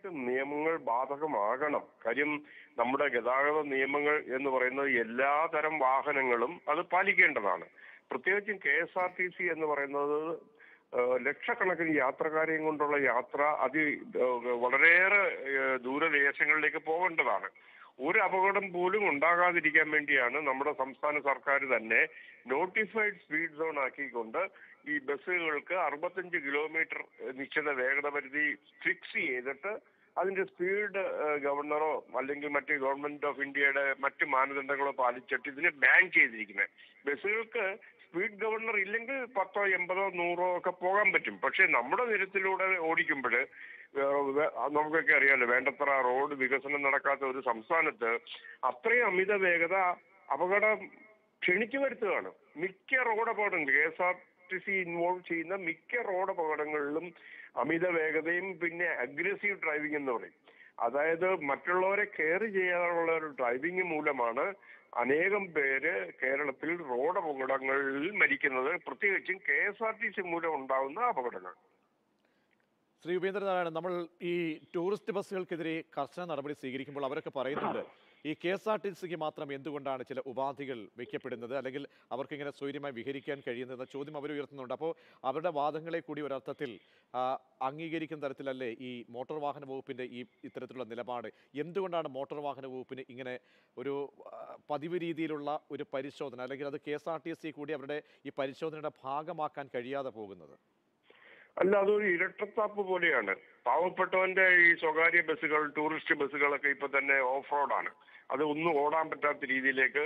തീർച്ചയായിട്ടും നിയമങ്ങൾ ബാധകമാകണം കാര്യം നമ്മുടെ ഗതാഗത നിയമങ്ങൾ എന്ന് പറയുന്നത് എല്ലാ തരം വാഹനങ്ങളും അത് പാലിക്കേണ്ടതാണ് പ്രത്യേകിച്ചും K S R T C എന്ന് പറയുന്നത് ഏഹ്, ലക്ഷക്കണക്കിന് യാത്രക്കാരെയും കൊണ്ടുള്ള യാത്ര അതി ഏഹ്, വളരെയേറെ ഏഹ്, ദൂരദേശങ്ങളിലേക്ക് പോകേണ്ടതാണ് ഒരു അപകടം പോലും ഉണ്ടാകാതിരിക്കാൻ വേണ്ടിയാണ് നമ്മുടെ സംസ്ഥാന സർക്കാർ തന്നെ നോട്ടിഫൈഡ് സ്പീഡ് സോൺ ആക്കിക്കൊണ്ട് ഈ ബസ്സുകൾക്ക് അറുപത്തഞ്ച് കിലോമീറ്റർ നിശ്ചിത വേഗത പരിധി ഫിക്സ് ചെയ്തിട്ട് അതിന്റെ സ്പീഡ് ഗവർണറോ അല്ലെങ്കിൽ മറ്റ് ഗവൺമെന്റ് ഓഫ് ഇന്ത്യയുടെ മറ്റ് മാനദണ്ഡങ്ങളോ പാലിച്ചിട്ട് ഇതിനെ ബാൻ ചെയ്തിരിക്കുന്നത് ബസ്സുകൾക്ക് സ്പീഡ് ഗവർണർ ഇല്ലെങ്കിൽ പത്തോ എൺപതോ നൂറോ ഒക്കെ പോകാൻ പറ്റും പക്ഷെ നമ്മുടെ നിരത്തിലൂടെ ഓടിക്കുമ്പോൾ നമുക്കൊക്കെ അറിയാലോ വേണ്ടത്ര റോഡ് വികസനം നടക്കാത്ത ഒരു സംസ്ഥാനത്ത് അത്രയും അമിത വേഗത അപകടം ക്ഷണിച്ചു വരുത്തുകയാണ് മിക്ക റോഡ് അപകടങ്ങൾ K S R T C involve ചെയ്യുന്ന മിക്ക റോഡ് അപകടങ്ങളിലും അമിത വേഗതയും പിന്നെ അഗ്രസീവ് ഡ്രൈവിംഗ് എന്ന് പറയും അതായത് മറ്റുള്ളവരെ കെയർ ചെയ്യാനുള്ള ഒരു ഡ്രൈവിംഗ് മൂലമാണ് അനേകം പേര് കേരളത്തിൽ റോഡ് അപകടങ്ങളിൽ മരിക്കുന്നത് പ്രത്യേകിച്ചും K S R T C മൂലം ഉണ്ടാകുന്ന അപകടങ്ങൾ ശ്രീ ഉപേന്ദ്രനാരായണൻ നമ്മൾ ഈ ടൂറിസ്റ്റ് ബസ്സുകൾക്കെതിരെ കർശന നടപടി സ്വീകരിക്കുമ്പോൾ അവരൊക്കെ പറയുന്നുണ്ട് ഈ കെ എസ് ആർ ടി സിക്ക് മാത്രം എന്തുകൊണ്ടാണ് ചില ഉപാധികൾ വയ്ക്കപ്പെടുന്നത് അല്ലെങ്കിൽ അവർക്ക് ഇങ്ങനെ സ്വൈര്യമായി വിഹരിക്കാൻ കഴിയുന്നതെന്ന ചോദ്യം അവർ ഉയർത്തുന്നുണ്ട് അപ്പോൾ അവരുടെ വാദങ്ങളെ കൂടി ഒരർത്ഥത്തിൽ ആ, അംഗീകരിക്കുന്ന തരത്തിലല്ലേ ഈ മോട്ടോർ വാഹന വകുപ്പിൻ്റെ ഈ ഇത്തരത്തിലുള്ള നിലപാട് എന്തുകൊണ്ടാണ് മോട്ടോർ വാഹന വകുപ്പിന് ഇങ്ങനെ ഒരു ആ, പതിവ് രീതിയിലുള്ള ഒരു പരിശോധന അല്ലെങ്കിൽ അത് K S R T C കൂടി അവരുടെ ഈ പരിശോധനയുടെ ഭാഗമാക്കാൻ കഴിയാതെ പോകുന്നത് അല്ല അതൊരു ഇരട്ടത്താപ്പ് പോലെയാണ് പാവപ്പെട്ടവന്റെ ഈ സ്വകാര്യ ബസ്സുകൾ ടൂറിസ്റ്റ് ബസ്സുകളൊക്കെ ഇപ്പൊ തന്നെ ഓഫ് റോഡാണ് അത് ഒന്നും ഓടാൻ പറ്റാത്ത രീതിയിലേക്ക്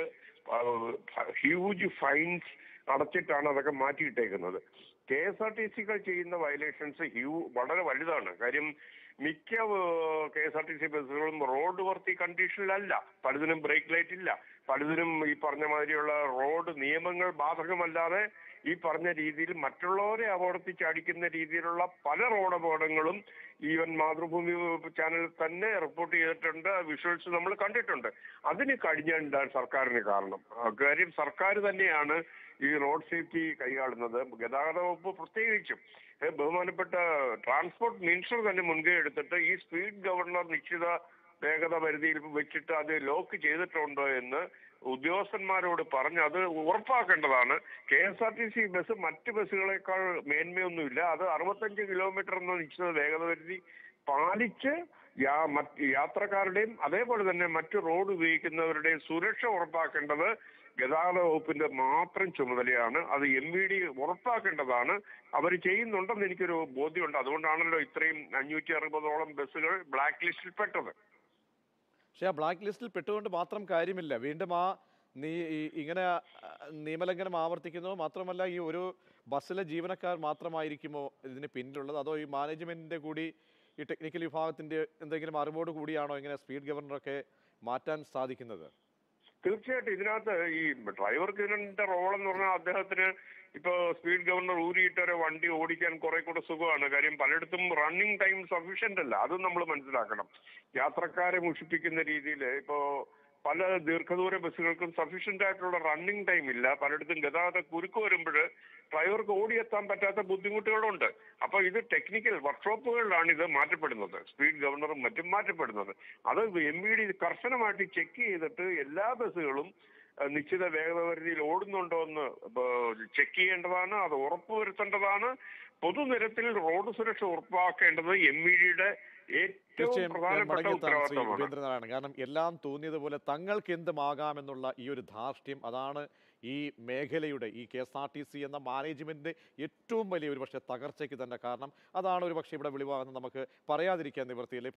ഹ്യൂജ് ഫൈൻസ് അടച്ചിട്ടാണ് അതൊക്കെ മാറ്റിയിട്ടേക്കുന്നത് കെ എസ് ആർ ടി സികൾ ചെയ്യുന്ന വയലേഷൻസ് ഹ്യൂ വളരെ വലുതാണ് കാര്യം മിക്ക K S R T C ബസ്സുകളും റോഡ് വർത്തി കണ്ടീഷനിലല്ല പലതിനും ബ്രേക്ക് ലൈറ്റ് ഇല്ല പലതിനും ഈ പറഞ്ഞ മാതിരിയുള്ള റോഡ് നിയമങ്ങൾ ബാധകമല്ലാതെ ഈ പറഞ്ഞ രീതിയിൽ മറ്റുള്ളവരെ അപകടത്തിൽ ചാടിക്കുന്ന രീതിയിലുള്ള പല റോഡ് അപകടങ്ങളും ഈവൻ മാതൃഭൂമി ചാനൽ തന്നെ റിപ്പോർട്ട് ചെയ്തിട്ടുണ്ട് വിഷ്വൽസ് നമ്മൾ കണ്ടിട്ടുണ്ട് അതിന് കഴിഞ്ഞാൽ സർക്കാരിന് കാരണം ആ, കാര്യം സർക്കാർ തന്നെയാണ് ഈ റോഡ് സേഫ്റ്റി കൈകാളുന്നത് ഗതാഗത വകുപ്പ് പ്രത്യേകിച്ചും ഏ, ബഹുമാനപ്പെട്ട ട്രാൻസ്പോർട്ട് മിനിസ്റ്റർ തന്നെ മുൻകൈ എടുത്തിട്ട് ഈ സ്പീഡ് ഗവർണർ നിശ്ചിത വേഗത പരിധിയിൽ വെച്ചിട്ട് അത് ലോക്ക് ചെയ്തിട്ടുണ്ടോ എന്ന് ഉദ്യോഗസ്ഥന്മാരോട് പറഞ്ഞ് അത് ഉറപ്പാക്കേണ്ടതാണ് K S R T C bus മറ്റ് ബസ്സുകളെക്കാൾ മേന്മയൊന്നുമില്ല അത് അറുപത്തഞ്ച് കിലോമീറ്റർ എന്ന നിശ്ചിത വേഗത പരിധി പാലിച്ച് യാ- മറ്റ് യാത്രക്കാരുടെയും അതേപോലെ തന്നെ മറ്റു റോഡ് ഉപയോഗിക്കുന്നവരുടെയും സുരക്ഷ ഉറപ്പാക്കേണ്ടത് ഗതാഗത വകുപ്പിന്റെ മാത്രം ചുമതലയാണ് അത് എം വി ഡി ഉറപ്പാക്കേണ്ടതാണ് അവർ ചെയ്യുന്നുണ്ടെന്ന് എനിക്കൊരു ബോധ്യമുണ്ട് അതുകൊണ്ടാണല്ലോ ഇത്രയും അഞ്ഞൂറ്റി അറുപതോളം ബസ്സുകൾ ബ്ലാക്ക് ലിസ്റ്റിൽ പെട്ടത് പക്ഷേ ആ ബ്ലാക്ക് ലിസ്റ്റിൽ പെട്ടുകൊണ്ട് മാത്രം കാര്യമില്ല വീണ്ടും ആ നീ ഈ- ഇങ്ങനെ ആ, നിയമലംഘനം ആവർത്തിക്കുന്നു മാത്രമല്ല ഈ ഒരു ബസ്സിലെ ജീവനക്കാർ മാത്രമായിരിക്കുമോ ഇതിന് പിന്നിലുള്ളത് അതോ ഈ മാനേജ്മെന്റിന്റെ കൂടി ഈ ടെക്നിക്കൽ വിഭാഗത്തിന്റെ എന്തെങ്കിലും അറിവോട് കൂടിയാണോ ഇങ്ങനെ സ്പീഡ് ഗവർണറൊക്കെ മാറ്റാൻ സാധിക്കുന്നത് തീർച്ചയായിട്ടും ഇതിനകത്ത് ഈ ഡ്രൈവർക്ക് ഇതിന്റെ റോൾ എന്ന് പറഞ്ഞാൽ അദ്ദേഹത്തിന് ഇപ്പൊ സ്പീഡ് ഗവർണർ ഊരിയിട്ട് ഒരു വണ്ടി ഓടിക്കാൻ കുറെ കൂടെ സുഖമാണ് കാര്യം പലയിടത്തും റണ്ണിങ് ടൈം സഫീഷ്യന്റ് അല്ല അതും നമ്മൾ മനസ്സിലാക്കണം യാത്രക്കാരെ മുഷിപ്പിക്കുന്ന രീതിയിൽ ഇപ്പോ പല ദീർഘദൂര ബസ്സുകൾക്കും സഫീഷ്യന്റ് ആയിട്ടുള്ള റണ്ണിങ് ടൈം ഇല്ല പലയിടത്തും ഗതാഗത കുരുക്ക് വരുമ്പോൾ ഡ്രൈവർക്ക് ഓടിയെത്താൻ പറ്റാത്ത ബുദ്ധിമുട്ടുകളുണ്ട് അപ്പൊ ഇത് ടെക്നിക്കൽ വർക്ക്ഷോപ്പുകളിലാണ് ഇത് മാറ്റപ്പെടുന്നത് സ്പീഡ് ഗവർണറും മറ്റും മാറ്റപ്പെടുന്നത് അത് എം വി ഡി കർശനമായിട്ട് ചെക്ക് ചെയ്തിട്ട് എല്ലാ ബസ്സുകളും അഹ് നിശ്ചിത വേഗത പരിധിയിൽ ഓടുന്നുണ്ടോ എന്ന് ചെക്ക് ചെയ്യേണ്ടതാണ് അത് ഉറപ്പുവരുത്തേണ്ടതാണ് പൊതുനിരത്തിൽ റോഡ് സുരക്ഷ ഉറപ്പാക്കേണ്ടത് എം വി ഡിയുടെ ഏറ്റവും തീർച്ചയായും ഞാൻ പ്രധാനപ്പെട്ട മടങ്ങിയെത്താം ശ്രീ ഉത്തരവാദിത്തമാണ് ഉപേന്ദ്രനാരായണൻ കാരണം എല്ലാം തോന്നിയതുപോലെ തങ്ങൾക്ക് എന്തുമാകാമെന്നുള്ള ഈ ഒരു ധാർഷ്ട്യം അതാണ് ഈ മേഖലയുടെ ഈ K S R T C എന്ന മാനേജ്മെന്റിന്റെ ഏറ്റവും വലിയ ഒരു പക്ഷേ തകർച്ചയ്ക്ക് തന്നെ കാരണം അതാണ് ഒരു പക്ഷേ ഇവിടെ വെളിവാകുന്നത് നമുക്ക് പറയാതിരിക്കാൻ നിവൃത്തിയില്ല